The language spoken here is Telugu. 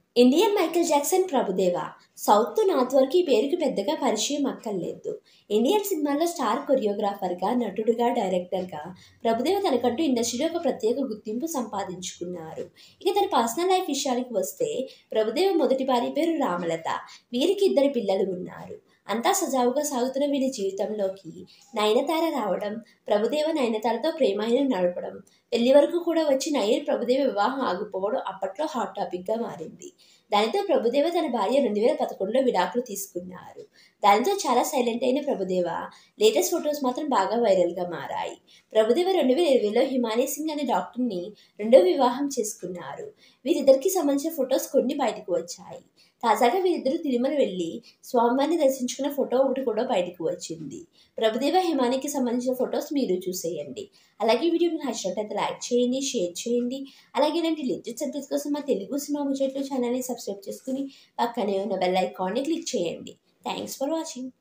Indian Michael Jackson Prabhudeva south to north వరకు ఈ పేరుకి పెద్దగా పరిచయం అక్కర్లేదు ఇండియన్ సినిమాల్లో స్టార్ కొరియోగ్రాఫర్గా నటుడుగా డైరెక్టర్గా ప్రభుదేవ తనకంటూ ఇండస్ట్రీలో ఒక ప్రత్యేక గుర్తింపు సంపాదించుకున్నారు ఇక తన పర్సనల్ లైఫ్ విషయానికి వస్తే ప్రభుదేవ మొదటి భార్య పేరు రామలత వీరికి ఇద్దరు పిల్లలు ఉన్నారు అంతా సజావుగా సాగుతున్న వీరి జీవితంలోకి నయనతార రావడం ప్రభుదేవ నయనతారతో ప్రేమాయణం నడపడం పెళ్లి వరకు కూడా వచ్చి నయన్ ప్రభుదేవ వివాహం ఆగిపోవడం అప్పట్లో హాట్ టాపిక్గా మారింది దానితో ప్రభుదేవ తన భార్య రెండు వేల పదకొండులో విడాకులు తీసుకున్నారు దానితో చాలా సైలెంట్ అయిన ప్రభుదేవ లేటెస్ట్ ఫొటోస్ మాత్రం బాగా వైరల్గా మారాయి ప్రభుదేవ రెండు వేల ఇరవైలో హిమానీ సింగ్ అనే డాక్టర్ని రెండో వివాహం చేసుకున్నారు వీరిద్దరికి సంబంధించిన ఫొటోస్ కొన్ని బయటకు వచ్చాయి తాజాగా వీరిద్దరూ తిరుమల వెళ్ళి స్వామివారిని దర్శించుకున్న ఫోటో ఒకటి కూడా బయటకు వచ్చింది ప్రభుదేవ హిమానికి సంబంధించిన ఫొటోస్ మీరు చూసేయండి అలాగే వీడియో మీకు నచ్చినట్లయితే లైక్ చేయండి షేర్ చేయండి అలాగే ఇలాంటి లేటెస్ట్ సబ్జెక్ట్స్ కోసం మా తెలుగు సినిమా ముచ్చట్లు ఛానల్ని సబ్స్క్రైబ్ చేసుకుని పక్కనే ఉన్న బెల్ ఐకాన్ని క్లిక్ చేయండి థ్యాంక్స్ ఫర్ వాచింగ్